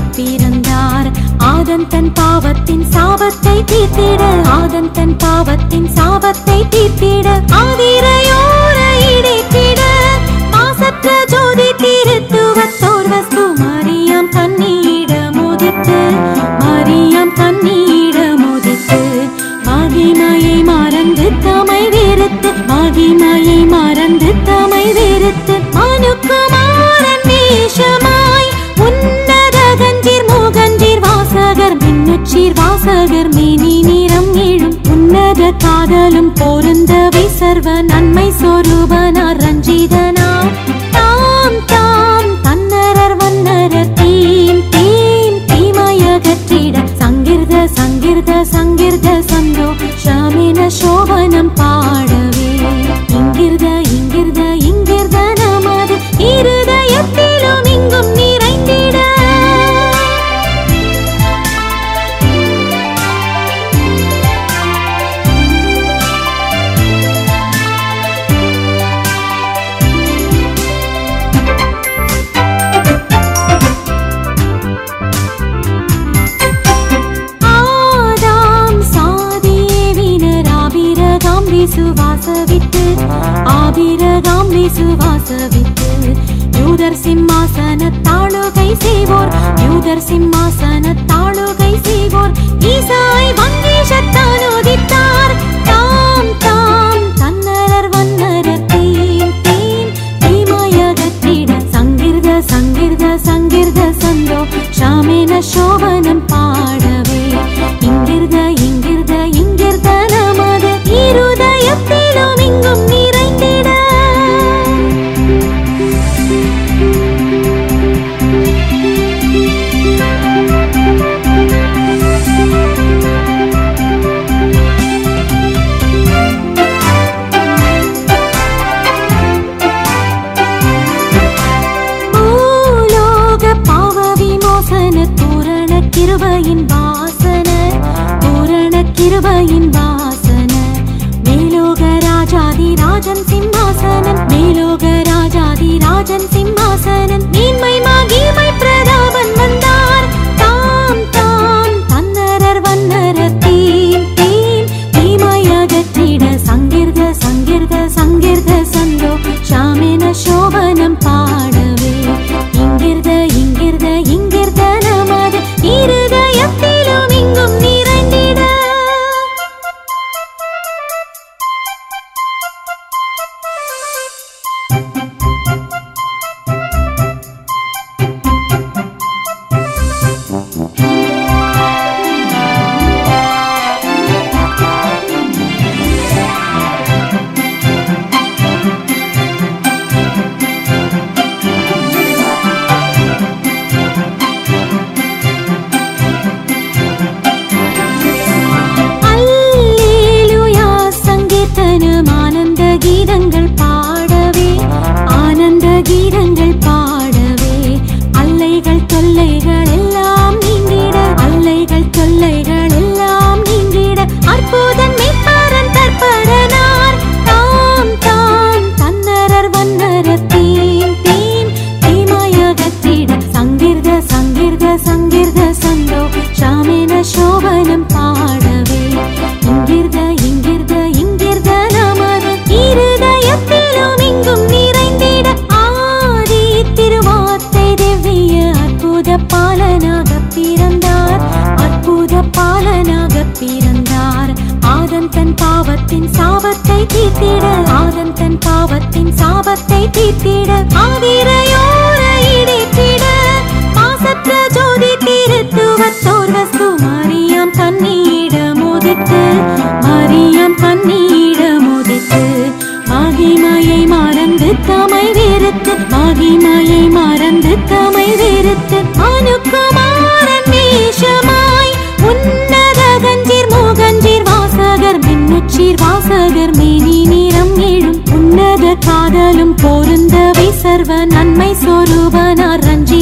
பிறந்தார் ஆதன் தன் பாவத்தின் சாபத்தை தீர்த்திட ஆதன் தன் பாவத்தின் சாபத்தை தீர்த்திட ஆதிரையோர இடைத்திட மாசற்ற ஜோதி திருத்துவத்தோர் வஸ்து மரியாம் கண்ணீட மோதித்து மரியாம் கண்ணீட மோதித்து மகிமையை மறந்து தமை வெறுத்து மகிமையை மறந்து தமை வெறுத்து மனுக்குமாரன் வேஷமாய் உன்னத கஞ்சீர் மூகஞ்சீர் வாசகர் மின்னுச்சீர் வாசகர் மேனி நிறம் எழும் உன்னத காதலும் பொருந்தவை சர்வ நன்மை சொரூபனார் ரஞ்சிதனார் தாம் தாம் தன்னரர் வன்னரர் தீம் தீம் தீமயகற்றிட சங்கிர்த சங்கிர்த சங்கிர்த சந்தோ ஷாமின சோபனம் பாடவே இங்கிர்த இங்கிர்த இங்கிர்த நமது இருதயத்திலும் இங்கும் நிறைந்திட ஆதாம் சாதியேவினர் ஆபிரகாம் விசுவாசவித்து ஆபிரகாம் விசுவாசவித்து யூதர் சிம்மாசன தாழுகை செய்வோர் யூதர் சிம்மாசன தாழுகை செய்வோர் ஈசாய் வங்கேஷத்தான் உதித்தார் தாம் தாம் தன்னரர் வன்னரர் தீம் தீம் தீமயகற்றிட சங்கிர்த சங்கிர்த சங்கிர்த சந்தோ ஷாமேன சோபனம் பாடவே இங்கிர்த இங்கிர்த இங்கிர்த நமது இருதயத்திலும் இங்கும் நிறைந்திட பூலோக பாவ விமோசன தூரண கிருபையின் வாசன தூரண கிருபையின் வாசன மேலோக ராஜாதி ராஜன் சிம்மாசனன் மேலோக ராஜாதி ராஜன் சிம்மாசனன் மேன்மை மகிமை பிரதாபன் வந்தார் தாம் தாம் தன்னரர் வன்னரர் தீம் தீம் தீமையகற்றிட சங்கிர்த சங்கிர்த சங்கிர்த சந்தோ ஷாமின சோபனம் பாடவே இங்கிர்த இங்கிர்த இங்கிர்த நமது இருதயத்திலும் இங்கும் நிறைந்திட அல்லேலூயா சங்கீர்த்தனம் ஆனந்த கீதங்கள் பாடவே ஆனந்த கீதங்கள் பாடவே அல்லைகள் தொல்லைகள் எல்லாம் நீங்கிட அல்லைகள் தொல்லைகள் எல்லாம் நீங்கிட அற்புதன் மெய்ப்பாரன் தற்பரனார் தாம் தாம் தன்னரர் வன்னரர் தீம் தீம் தீமயகத்திட சங்கிர்த சங்கிர்த சங்கிர்த சந்தோ ஷாமின சோபனம் பாடவே இங்கிர்த இங்கிர்த இங்கிர்த நமது இருதயத்திலும் இங்கும் நிறைந்திட ஆதி திருவார்த்தை திவ்ய அற்புத பாலனாக பிறந்தார் அற்புத பாலனாக பிறந்தார் ஆதன் தன் பாவத்தின் சாபத்தை தீர்த்திட ஆதன் தன் பாவத்தின் சாபத்தை தீர்த்திட ஆதிரையோர இடைத்திட மாசற்ற ஜோதி திருத்துவத்தோர் வஸ்து மரியாம் கண்ணீட மோதித்து மரியாம் கண்ணீட மோதித்து மகிமையை மறந்து தமை வெறுத்து மகிமையை மறந்து தமை வெறுத்து அனுக்குமாரன் வேஷமாய் உன்னத கஞ்சீர் மூகஞ்சீர் வாசகர் மின்னுச்சீர் வாசகர் மேனி நிறம் எழும் உன்னத காதலும் பொருந்தவை சர்வ நன்மை சொரூபனார் ரஞ்சி